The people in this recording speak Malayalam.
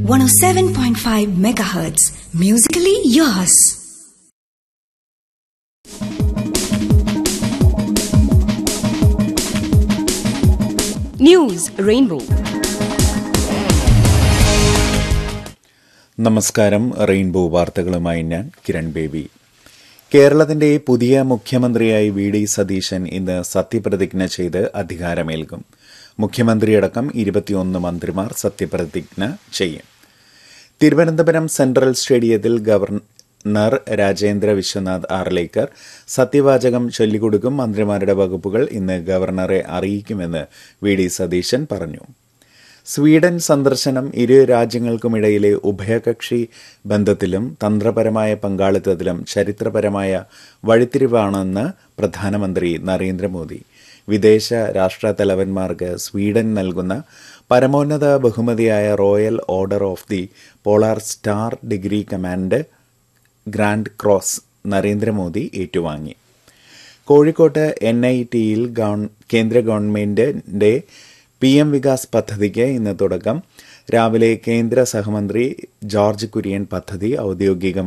107.5 megahertz. Musically yours. News Rainbow. നമസ്കാരം റെയിൻബോ വാർത്തകളുമായി ഞാൻ കിരൺ ബേബി കേരളത്തിന്റെ പുതിയ മുഖ്യമന്ത്രിയായി വി ഡി സതീശൻ ഇന്ന് സത്യപ്രതിജ്ഞ ചെയ്ത് അധികാരമേൽക്കും മുഖ്യമന്ത്രിയടക്കം ഇരുപത്തിയൊന്ന് മന്ത്രിമാർ സത്യപ്രതിജ്ഞ ചെയ്യും തിരുവനന്തപുരം സെൻട്രൽ സ്റ്റേഡിയത്തിൽ ഗവർണർ രാജേന്ദ്ര വിശ്വനാഥ് ആർലേക്കർ സത്യവാചകം ചൊല്ലിക്കൊടുക്കും മന്ത്രിമാരുടെ വകുപ്പുകൾ ഇന്ന് ഗവർണറെ അറിയിക്കുമെന്ന് വി ഡി സതീശൻ പറഞ്ഞു സ്വീഡൻ സന്ദർശനം ഇരു രാജ്യങ്ങൾക്കുമിടയിലെ ഉഭയകക്ഷി ബന്ധത്തിലും തന്ത്രപരമായ പങ്കാളിത്തത്തിലും ചരിത്രപരമായ വഴിത്തിരിവാണെന്ന് പ്രധാനമന്ത്രി നരേന്ദ്രമോദി വിദേശ രാഷ്ട്രത്തലവന്മാർക്ക് സ്വീഡൻ നൽകുന്ന പരമോന്നത ബഹുമതിയായ Royal Order of the Polar Star degree command grand cross Narendra Modi ഏറ്റുവാങ്ങി കോഴിക്കോട്ട് എൻ ഐ ടിയിൽ കേന്ദ്ര ഗവൺമെന്റിന്റെ പി എം വികാസ് പദ്ധതിക്ക് ഇന്ന് തുടക്കം രാവിലെ കേന്ദ്ര സഹമന്ത്രി ജോർജ് കുര്യൻ പദ്ധതി ഔദ്യോഗികമായി